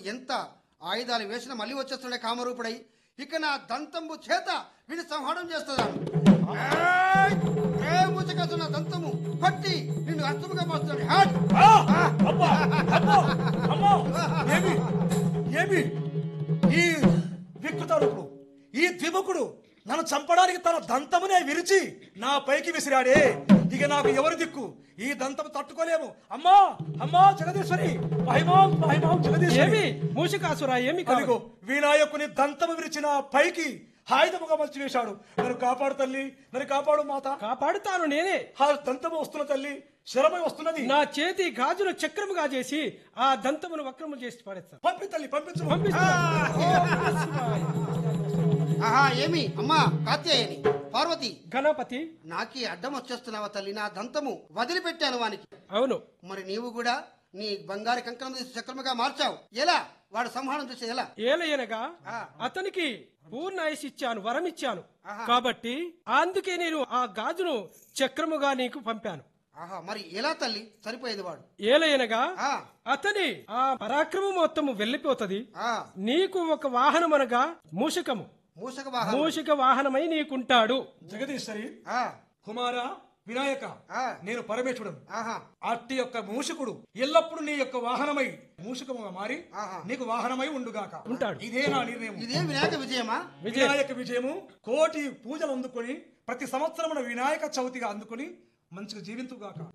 ఎంత ఆయుధాలు వేసినా మళ్ళీ వచ్చేస్తుండే కామరూపుడై ఇక నా దంతంబు చేత వీని సంహారం చేస్తున్నాను ఏయ్! ఏ ముచ్చకసు నా దంతము కొట్టి నిన్ను అర్థముగా పోస్తున్నాడు హాట్! ఆ! అమ్మా! అమ్మా! అమ్మా! ఏమి ఏమి ఈ వికృతారూపుడు ఈ ద్విముఖుడు నన్ను చంపడానికి తన దంతమునే విరిచి నా పైకి విసిరాడే ఇక నాకు ఎవరు దిక్కు ఈ దంతం తట్టుకోలేము అమ్మా అమ్మా జగదీశ్వరి మహిమాం మహిమాం జగదీశ్వరి ఏమి మూషికాసురా ఏమి అదిగో కాదు వినాయకుని దంతము విరిచిన పైకి హాయుధముగా మలిచి వేశాడు నన్ను కాపాడు తల్లి నన్ను కాపాడు మాత కాపాడుతాను నేనే ఆ దంతము వస్తున్న తల్లి శరమై వస్తున్నది నా చేతి గాజును చక్రముగా చేసి ఆ దంతమును వక్రము చేసి పడేస్తాను పంపి తల్లి పంపించు ఆహా ఏమి అమ్మా కాత్యాయని పార్వతి గణపతి నాకి అడ్డం వచ్చేస్తున్నావా తల్లి నా దంతము వదిలిపెట్టాను వానికి అవును మరి నీవు కూడా నీ బంగారు కంకణం తీసి చక్రముగా మార్చావు ఎలా వాడు సంహారం చేసి ఎలా ఏలయనగా ఆ. అతనికి పూర్ణ ఆయుష్ ఇచ్చాను వరం ఇచ్చాను ఆహా. కాబట్టి అందుకే నేను ఆ గాజును చక్రముగా నీకు పంపాను ఆహా మరి ఎలా తల్లి సరిపోయేది వాడు ఏలయనగా ఆ అతని ఆ పరాక్రమం మొత్తము వెళ్ళిపోతది ఆ నీకు ఒక వాహనం అనగా మూషకము మూషక వాహనం మూషిక వాహనమై నీకుంటాడు జగదీశ్వరి ఆ కుమార వినాయక ఆ. నేను పరమేశ్వరుడు ఆహా అట్టి యొక్క మూషకుడు ఎల్లప్పుడు నీ యొక్క వాహనమై మూషకముగా మారి ఆహా. నీకు వాహనమై ఉండుగాక ఉంటాడు. ఇదే నా నిర్ణయం ఇదే వినాయక విజయమా విజయ వినాయక విజయము కోటి పూజలు అందుకొని ప్రతి సంవత్సరమున వినాయక చవితిగా అందుకొని మంచిగా జీవింతుగాక